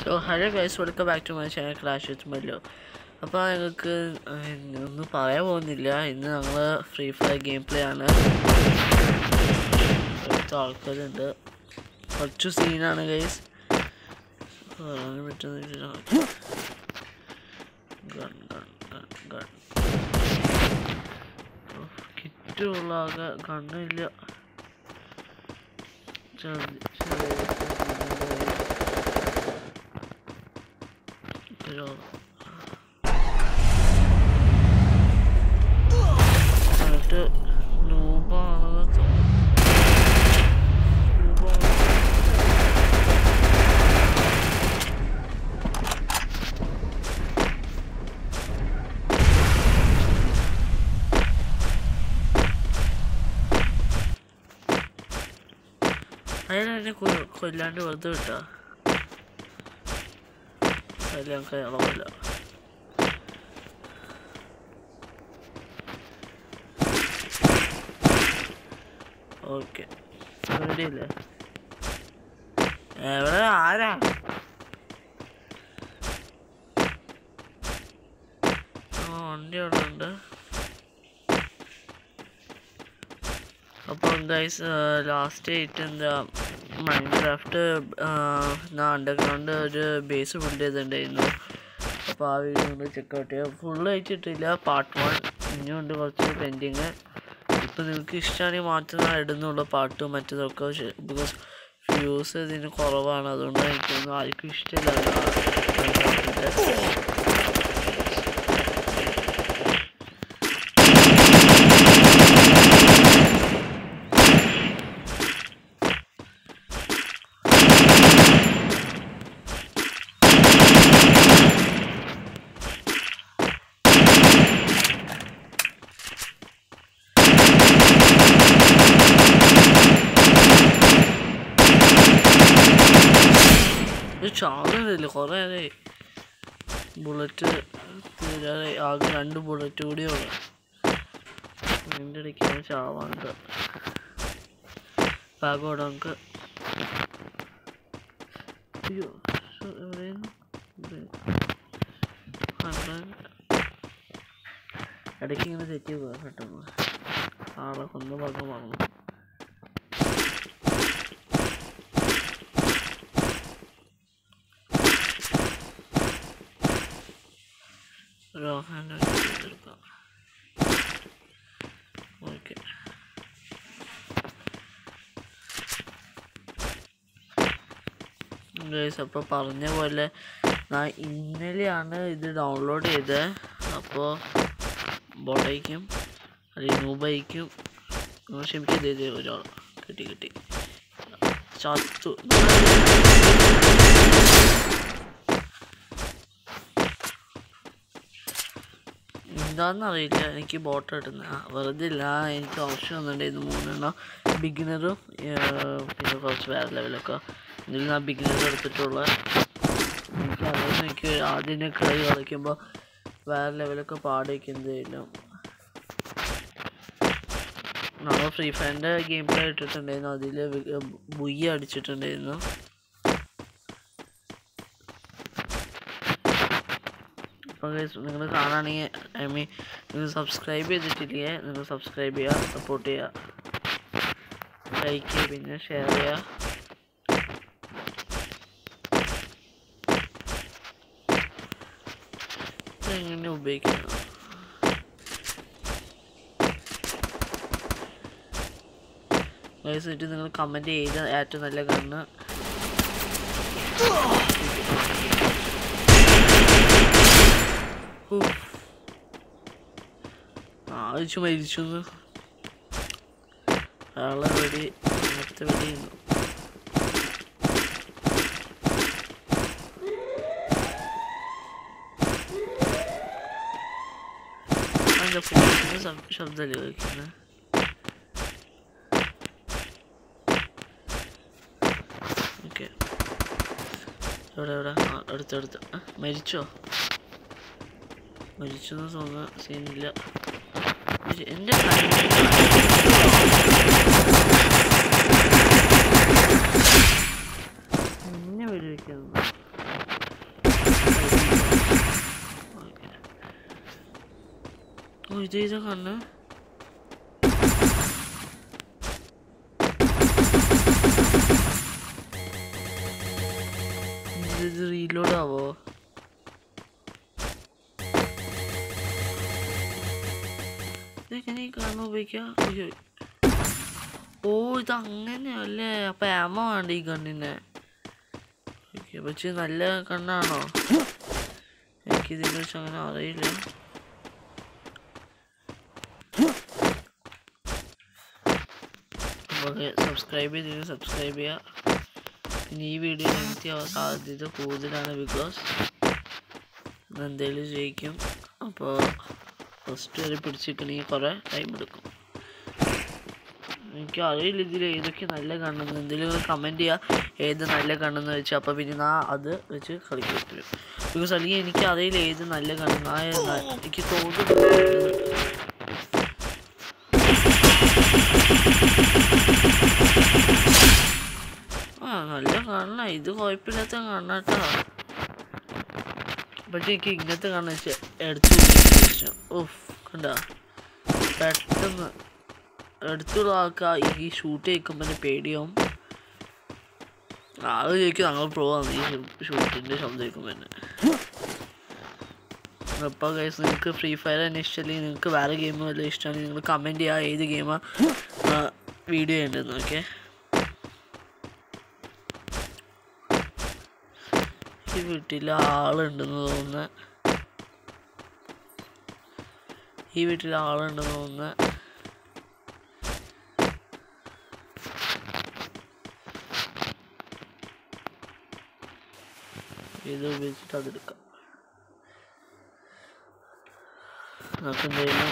So hello guys welcome back to my channel clash with മല്ലോ അപ്പോൾ ഞങ്ങൾക്ക് ഒന്നും പറയാൻ പോകുന്നില്ല ഇന്ന് ഞങ്ങൾ ഫ്രീ ഫയർ ഗെയിം പ്ലേ ആണ് അടുത്ത ആൾക്കാരുണ്ട് കുറച്ച് സീനാണ് ഗൈസ് പറയാൻ പറ്റുന്നില്ല ഗൺ ഗൺ ഗൺ ഗൺ കിറ്റുള്ള ആകെ കണ്ണില്ല ചെറിയ ചെറിയ ഒരു എന്നിട്ട് നൂബാണെന്ന് തോന്നുന്നു നൂബാണ് അതിനെ കൊല്ലാണ്ട് വെറുതെ വിട്ടാ അതിൽ ഞങ്ങൾക്ക് ഇളവില്ല ഓക്കെ റെഡിയല്ലേ എവിടെ ആരാ ആ വണ്ടി അവിടെ ഉണ്ട് അപ്പോൾ ഗൈസ് ലാസ്റ്റ് ആയിട്ട് എന്താ മൈൻഡ് ക്രാഫ്റ്റ് അണ്ടർഗ്രൗണ്ട് ഒരു ബേസ് ബിൽഡ് ചെയ്തിട്ടുണ്ടായിരുന്നു അപ്പോൾ ആ വീഡിയോ ഒന്ന് ചെക്കൗട്ട് ചെയ്യുക ഫുള്ള് അയച്ചിട്ടില്ല പാർട്ട് വൺ ഇനിയുണ്ട് കുറച്ച് പെൻഡിങ് ഇപ്പം നിങ്ങൾക്ക് ഇഷ്ടമാണെങ്കിൽ മാത്രം ഞാൻ ഇടുന്നുള്ളൂ പാട്ടും മറ്റതൊക്കെ ബിക്കോസ് വ്യൂസ് ഇതിന് കുറവാണ് അതുകൊണ്ട് എനിക്കൊന്നും ആർക്കും ഇഷ്ടമില്ല ഇത് ചാകുന്നില്ല കുറേ നേരമായി ബുള്ളറ്റ് തീരാതെ ആകെ രണ്ട് ബുള്ളറ്റ് കൂടിയുള്ളു അതിൻ്റെ ഇടയ്ക്കാണ് ചാവാണ്ട് ബാഗോടെ നമുക്ക് അയ്യോ ശ്ശോ, എവിടെയാണ് ഇത്? കണ്ടാൽ ഇടയ്ക്ക് ഇങ്ങനെ തെറ്റി പോകാം പെട്ടെന്ന് ആളെ കൊന്ന ഭാഗം മറന്നു രോഹാൻ എടുക്കാം ഓക്കെ ഗൈസ് അപ്പോൾ പറഞ്ഞ പോലെ ഞാൻ ഇന്നലെയാണ് ഇത് ഡൗൺലോഡ് ചെയ്തത് അപ്പോൾ ബോട്ടയ്ക്കും അല്ലെങ്കിൽ നൂബൈക്കും ക്ഷമിക്കത് ഇത് ഒരാൾ കിട്ടി കിട്ടി ചത്തു എന്താണെന്നറിയില്ല എനിക്ക് ബോട്ട് ഇടുന്ന വെറുതെ ഇല്ല എനിക്ക് ഓപ്ഷൻ വന്നിട്ടുണ്ടായിരുന്നു മൂന്നെണ്ണം ബിഗിനറും പിന്നെ കുറച്ച് വേറെ ലെവലൊക്കെ ഇതിൽ ഞാൻ ബിഗിനർ എടുത്തിട്ടുള്ള എനിക്ക് അറിയാം എനിക്ക് ആദ്യം കളി കളിക്കുമ്പോൾ വേറെ ലെവലൊക്കെ പാടി വയ്ക്കുന്നതായിരുന്നു നമ്മൾ ഫ്രീ ഫയറിൻ്റെ ഗെയിം പ്ലേ ഇട്ടിട്ടുണ്ടായിരുന്നു അതിൽ ബുയ്യ അടിച്ചിട്ടുണ്ടായിരുന്നു അപ്പോൾ നിങ്ങൾ കാണുകയാണെങ്കിൽ ഐ മീൻ നിങ്ങൾ സബ്സ്ക്രൈബ് ചെയ്തിട്ടില്ലേ നിങ്ങൾ സബ്സ്ക്രൈബ് ചെയ്യുക സപ്പോർട്ട് ചെയ്യുക ലൈക്ക് ചെയ്യുക പിന്നെ ഷെയർ ചെയ്യുക എങ്ങനെ ഉപയോഗിക്കണം വയസ്സായിട്ട് നിങ്ങൾ കമൻറ്റ് ചെയ്ത് ഏറ്റവും നല്ല കണ്ണ് ആവശ്യം മരിച്ചു ആളെ വെടി അങ്ങനത്തെ വെടിയുന്നു അതിൻ്റെ ഫോണിന് ശബ്ദമല്ലേ വയ്ക്കുന്നത് ഓക്കെ എവിടെ എവിടെ ആ അടുത്തടുത്ത് ആ, മരിച്ചോ മരിച്ചു എന്ന് തോന്നുന്ന സീനില്ല എൻ്റെ എന്നെ വെടിവെക്കുന്നു ഓ ഇത് ഇത് കണ്ണ് ഇത് റീലോഡ് ആവോ ഇതെങ്ങനെ ഈ കാണുന്ന ഉപയോഗിക്കാം അയ്യോ. ഓ ഇത് അങ്ങനെയല്ലേ അപ്പൊ ആമ വേണ്ട ഈ കണ്ണിന് ഓക്കെ പക്ഷെ നല്ല കണ്ണാണോ എനിക്കിതിനെ കുറിച്ച് അങ്ങനെ അറിയില്ല നമുക്ക് സബ്സ്ക്രൈബ് ചെയ്തിട്ട് സബ്സ്ക്രൈബ് ചെയ്യുക പിന്നെ ഈ വീഡിയോ ലെങ്തി ആവാൻ സാധ്യത കൂടുതലാണ് ബിക്കോസ് എന്തെങ്കിലും ജയിക്കും അപ്പോൾ ഫസ്റ്റ് വരെ പിടിച്ചിരിക്കണമെങ്കിൽ കുറേ ടൈം എടുക്കും എനിക്ക് അറിയില്ല ഇതിൽ ഏതൊക്കെ നല്ല കണ്ണെന്ന് എന്തെങ്കിലും കമൻറ്റ് ചെയ്യുക ഏത് നല്ല കണ്ണെന്ന് വെച്ച് അപ്പോൾ പിന്നെ ഞാൻ അത് വെച്ച് കളിക്കാൻ പറ്റും ബിക്കോസ് അല്ലെങ്കിൽ എനിക്ക് അറിയില്ല ഏത് നല്ല കണ്ണ് ആ ഏതാ- എനിക്ക് തോന്നുന്നു ആ നല്ല കണ്ണ ഇത് കുഴപ്പമില്ലാത്ത കണ്ണാട്ടാ പക്ഷെ എനിക്ക് ഇങ്ങനത്തെ കണ്ണ് വെച്ച് എടുത്തു ഇഷ്ടം ഓഫ് കണ്ട പെട്ടെന്ന് എടുത്തുള്ള ആൾക്കാ ഈ ഷൂട്ട് ചെയ്യിക്കുമ്പോൾ പേടിയാവും ആള് ചോദിക്കും ഞങ്ങൾ പ്രോ ആണ് ഈ ഷൂട്ടിൻ്റെ ശബ്ദം കേൾക്കുമ്പോൾ തന്നെ അപ്പോൾ ഗൈസ് നിങ്ങൾക്ക് ഫ്രീ ഫയർ തന്നെ ഇഷ്ടമല്ലെങ്കിൽ നിങ്ങൾക്ക് വേറെ ഗെയിം വല്ല ഇഷ്ടമാണെങ്കിൽ നിങ്ങൾ കമൻറ്റ് ചെയ്യുക ഏത് ഗെയിമാണ് വീഡിയോ ചെയ്യേണ്ടതെന്ന് ഓക്കെ ഈ വീട്ടിൽ ആളുണ്ടെന്ന് തോന്നുന്നു ഈ വീട്ടിൽ ആളുണ്ടെന്ന് തോന്നുന്നു ഇത് ഉപയോഗിച്ചിട്ട് അതെടുക്കാം നമുക്ക് എന്തെങ്കിലും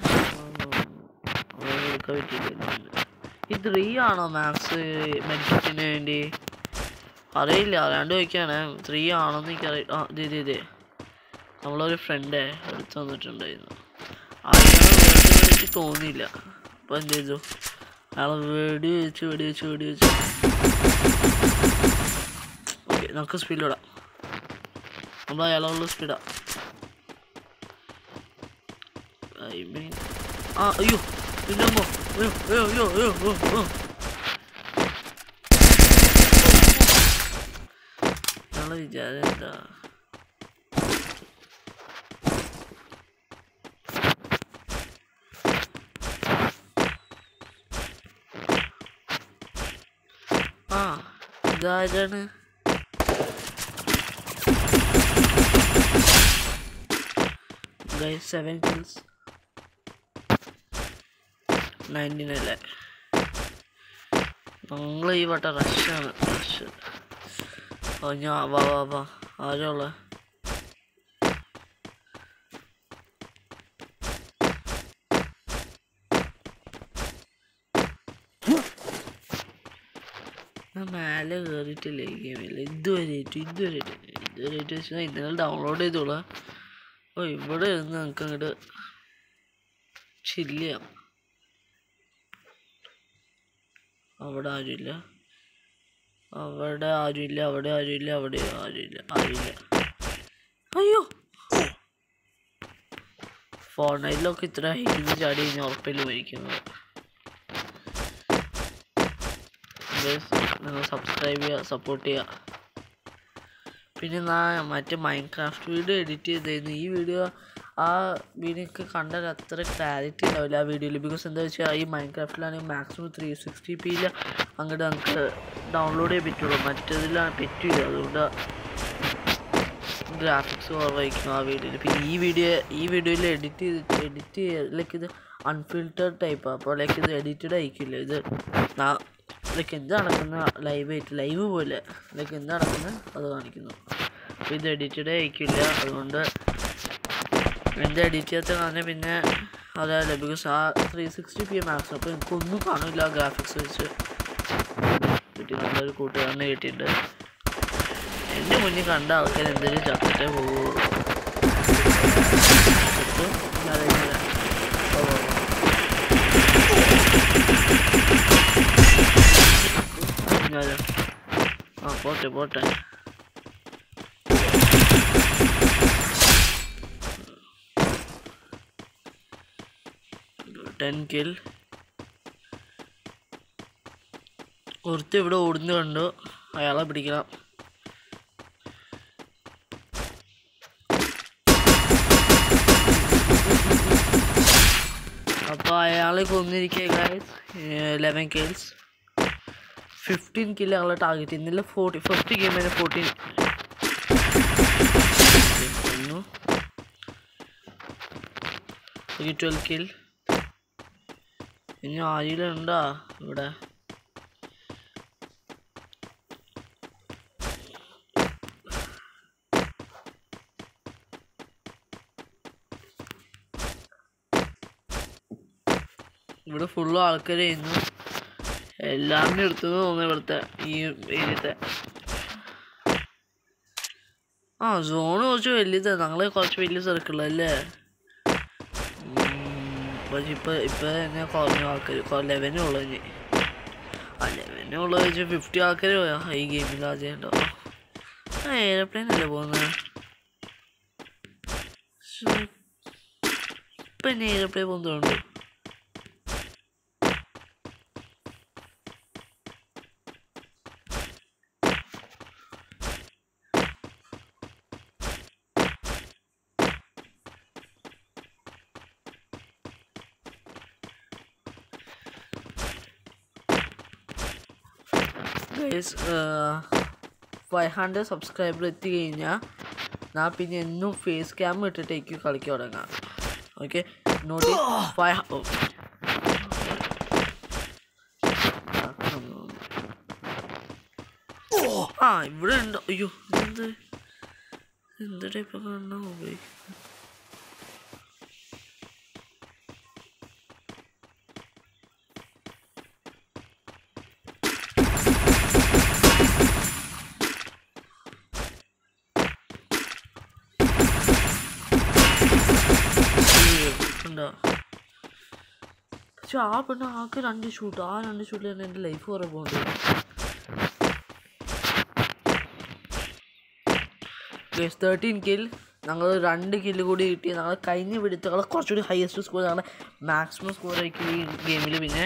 എടുക്കാൻ പറ്റില്ല ഈ ത്രീ ആണോ മാത്സ് മെഡിക്കറ്റിന് വേണ്ടി അറിയില്ല അറിയാണ്ട് ചോദിക്കാണ് ത്രീ ആണോന്ന് എനിക്കറിയില്ല ആ ഇത് ഇത് ഇത് നമ്മളൊരു ഫ്രണ്ട് എടുത്തു തന്നിട്ടുണ്ടായിരുന്നു അയാളെ വേണ്ടി എനിക്ക് തോന്നിയില്ല അപ്പോൾ എന്ത് ചെയ്തു അയാളെ വെടി വെച്ച് വെടി വെച്ച് വെടി വെച്ച് ഓക്കെ നമുക്ക് സ്പീഡ് ഇടാം നമ്മൾ അയാളുള്ള സ്പീഡാ ഐ മീൻ ആ അയ്യോ പിന്നെ അമ്മോ അയ്യോ അയ്യോ അയ്യോ അയ്യോ അയ്യോ അയ്യോ ഞങ്ങളെ വിചാരം എന്താ ആ ഇതാരാണ് ഗൈസ് സെവൻ കിൽസ് നയൻറ്റീൻ അല്ലേ നമ്മൾ ഈ വട്ട റഷാണ് റഷ് ഓ ഞാൻ വാ വാ വാ ആരാ ഉള്ളത് ഞാൻ മേലെ കയറിയിട്ടില്ല ഈ ഗെയിമിൽ ഇതുവരെയായിട്ട് ഇതുവരെയായിട്ട് ഇതുവരെയായിട്ട് വെച്ചാൽ ഇന്നലെ ഡൗൺലോഡ് ചെയ്തോളാം ഓ ഇവിടെ ഇരുന്ന് നമുക്ക് അങ്ങോട്ട് ചില്ല ചെയ്യാം അവിടെ ആരുമില്ല അവിടെ ആരുമില്ല അവിടെ ആരുമില്ല അവിടെ ആരുമില്ല ആരുമില്ല അയ്യോ ഫോർണൈറ്റിലൊക്കെ ഇത്ര ഹൈറ്റിൽ ചാടി കഴിഞ്ഞാൽ ഉറപ്പില്ല മരിക്കുന്നത് Guys, നിങ്ങൾ സബ്സ്ക്രൈബ് ചെയ്യുക സപ്പോർട്ട് ചെയ്യുക പിന്നെ ഞാൻ മറ്റേ മൈൻഡ് ക്രാഫ്റ്റ് വീഡിയോ എഡിറ്റ് ചെയ്തായിരുന്നു ഈ വീഡിയോ ആ വീഡിയോക്ക് കണ്ടാൽ അത്ര ക്ലാരിറ്റി ഉണ്ടാവില്ല ആ വീഡിയോയിൽ ബിക്കോസ് എന്താ വെച്ചാൽ ഈ മൈൻഡ് ക്രാഫ്റ്റിലാണെങ്കിൽ മാക്സിമം ത്രീ സിക്സ്റ്റി പിയിൽ അങ്ങോട്ട് നമുക്ക് ഡൗൺലോഡ് ചെയ്യാൻ പറ്റുള്ളൂ മറ്റേതിലാണ് പറ്റില്ല അതുകൊണ്ട് ഗ്രാഫിക്സ് കുറവായിരിക്കും ആ വീഡിയോയിൽ പിന്നെ ഈ വീഡിയോ ഈ വീഡിയോയിൽ എഡിറ്റ് ചെയ്തിട്ട് എഡിറ്റ് ചെയ്ത് ലൈക്ക് ഇത് അൺഫിൽറ്റേർഡ് ടൈപ്പാണ് അപ്പോൾ ലൈക്ക് ഇത് എഡിറ്റഡ് ആയിരിക്കില്ല ഇത് ലൈക്ക് എന്ത് നടക്കുന്ന ലൈവ് ആയിട്ട് ലൈവ് പോലെ ലൈക്ക് എന്ത് നടക്കുന്നത് അത് കാണിക്കുന്നു അപ്പോൾ ഇത് എഡിറ്റഡ് ആയിരിക്കില്ല അതുകൊണ്ട് എന്ത് എഡിറ്റ് ചെയ്യാത്ത കാരണം പിന്നെ അതല്ല ബിക്കോസ് ആ ത്രീ സിക്സ്റ്റി പി മാക്സ് അപ്പോൾ എനിക്കൊന്നും കാണില്ല ഗ്രാഫിക്സ് വെച്ച് കിട്ടി നല്ലൊരു കൂട്ടുകാരനെ കിട്ടിയിട്ടുണ്ട് എൻ്റെ മുന്നിൽ കണ്ട ആൾക്കാർ എന്തെങ്കിലും ചത്തിട്ടേ പോവുള്ളൂ ചത്തു? ഇല്ല, ഇല്ല. ഓ, ഓ, ഓ. ഞാനോ? ആ പോട്ടെ പോട്ടെ ടെൻ കിൽ ഒരുത്ത് ഇവിടെ ഓടുന്നു കണ്ടു അയാളെ പിടിക്കണം അപ്പോൾ അയാളെ കൊന്നിരിക്കുക guys eleven kills fifteen kill അയാളെ ടാർഗറ്റ് ഇന്നലെ ഫോർട്ടി ഫസ്റ്റ് ഗെയിമിന് ഫോർട്ടീൻ കൊന്നു ഒരു ട്വൽവ് കിൽ ഇനി ആരെങ്കിലും ഉണ്ടോ ഇവിടെ ഇവിടെ ഫുള്ള് ആൾക്കാരായിരുന്നു എല്ലാവരും എടുത്തു തോന്നുന്നു ഇവിടുത്തെ ഈ ഏരിയത്തെ ആ സോണ് കുറച്ച് വലുതാണ് ഞങ്ങള് കുറച്ച് വലിയ സർക്കിളല്ലേ പക്ഷെ ഇപ്പൊ ഇപ്പൊ തന്നെ കുറഞ്ഞ ആൾക്കാർ ലെവനേ ഉള്ളു ഇനി ആ ലെവനേ ഉള്ളു വെച്ചാൽ ഫിഫ്റ്റി ആൾക്കാർ പോയാ ഈ ഗെയിമിൽ ആദ്യം ഉണ്ടോ ആ എയർപ്ലെയിൻ അല്ലേ പോകുന്നത് ഇപ്പൊ എന്നെ എയർപ്ലെയിൻ പോകുന്നുണ്ട് ഗൈസ് ഫൈവ് ഹൺഡ്രഡ് സബ്സ്ക്രൈബർ എത്തി കഴിഞ്ഞാൽ ഞാൻ പിന്നെ എന്നും ഫേസ് ക്യാം ഇട്ടിട്ടേക്ക് കളിക്കാൻ തുടങ്ങാം ഓക്കെ നോട്ടി ഫൈവ് ആ ഇവിടെ ഉണ്ടോ അയ്യോ എന്ത് എന്ത് ടൈപ്പ് കാണാൻ പോയി ഉണ്ടോ പക്ഷെ ആ പെണ്ണ് ആൾക്ക് രണ്ട് ഷൂട്ട് ആ രണ്ട് ഷൂട്ടിൽ തന്നെ എൻ്റെ ലൈഫ് കുറേ പോകുന്നുണ്ട് ഗേസ് തേർട്ടീൻ കിൽ ഞങ്ങൾ രണ്ട് കില്ല് കൂടി കിട്ടി ഞങ്ങൾ കഴിഞ്ഞ പിടുത്തങ്ങൾ കുറച്ചുകൂടി ഹയസ്റ്റ് സ്കോർ ഞങ്ങളുടെ മാക്സിമം സ്കോർ ആയിരിക്കും ഈ ഗെയിമിൽ പിന്നെ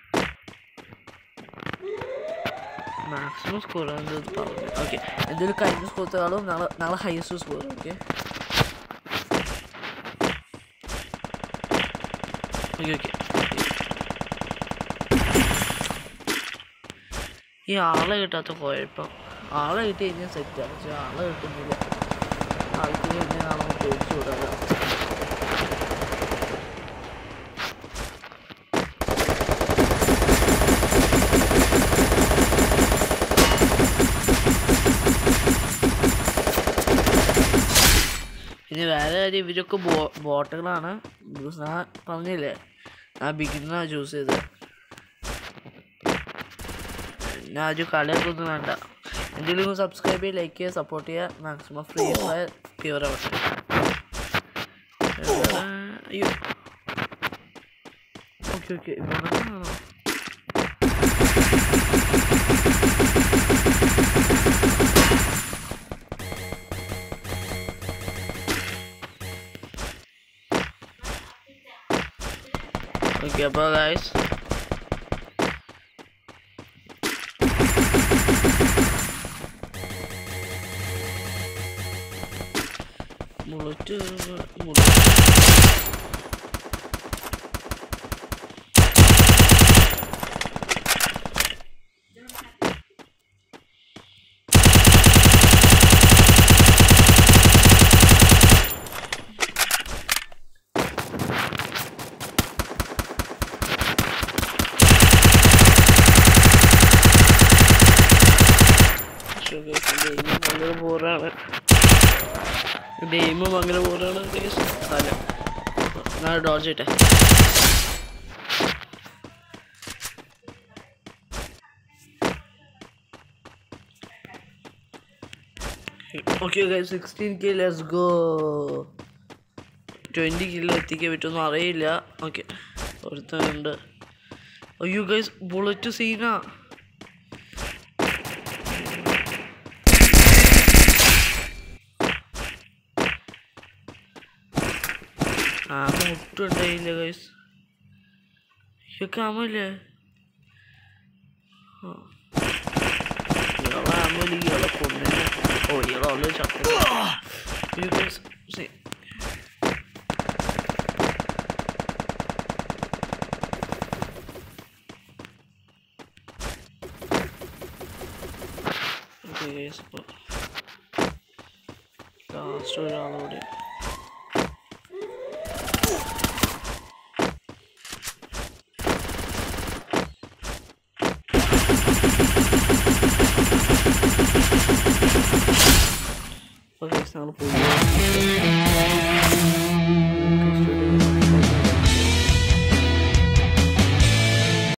മാക്സിമം സ്കോർ എന്ത് പറഞ്ഞു ഓക്കെ എന്തെങ്കിലും കഴിഞ്ഞ സ്കോറത്തേക്കാളും ഞങ്ങൾ ഞങ്ങൾ highest score okay okay okay ഈ ആളെ കിട്ടാത്ത കുഴപ്പം ആളെ കിട്ടി കഴിഞ്ഞാൽ സെറ്റാണ് പക്ഷെ ആളെ കിട്ടുന്നില്ല ആൾക്ക് കഴിഞ്ഞാൽ ആളെ പേടിച്ചു വിടാതെ ഇനി വേറെ കാര്യം ഇവരൊക്കെ ബോ ബോട്ടുകളാണ് ബിക്കോസ് ഞാൻ പറഞ്ഞില്ലേ ഞാൻ ബിഗിനറാണ് ചൂസ് ചെയ്തത് ഞാൻ ഒരു കളിയൊക്കെ ഒന്നും വേണ്ട എന്തെങ്കിലും സബ്സ്ക്രൈബ് ചെയ്യുക ലൈക്ക് ചെയ്യുക സപ്പോർട്ട് ചെയ്യുക മാക്സിമം ഫ്രീ ഫയർ പ്യൂർ ആവട്ടെ അയ്യോ ഓക്കെ ഓക്കെ ഇവിടെ ഓക്കെ അപ്പോൾ ഗായ്സ് ബുള്ളറ്റ് ഭയങ്കര ബോറാണ് ഗെയിം ഭയങ്കര ബോറാണ് അല്ല ഞാൻ ഡോഡ്ജ് ഇട്ടെ okay sixteen K let's go twenty kilo എത്തിക്കാൻ പറ്റുമെന്ന് അറിയില്ല ഓക്കെ ഒരുത്തനുണ്ട് അയ്യോ ഗൈസ് ബുള്ളറ്റ് സീനാ ആ മുട്ടുണ്ടായില്ല ഗൈസ് ഇതൊക്കെ ആമല്ലേ ആ ഇയാളെ ആമല് ഇയാളെ കൊന്നെ ഓ ഇയാളെ അവള് ചത്തു You guys see. Okay, guys, അപ്പോൾ ലാസ്റ്റ് ഒരാളോടെ അപ്പോൾ guys, ഞങ്ങൾ പോയി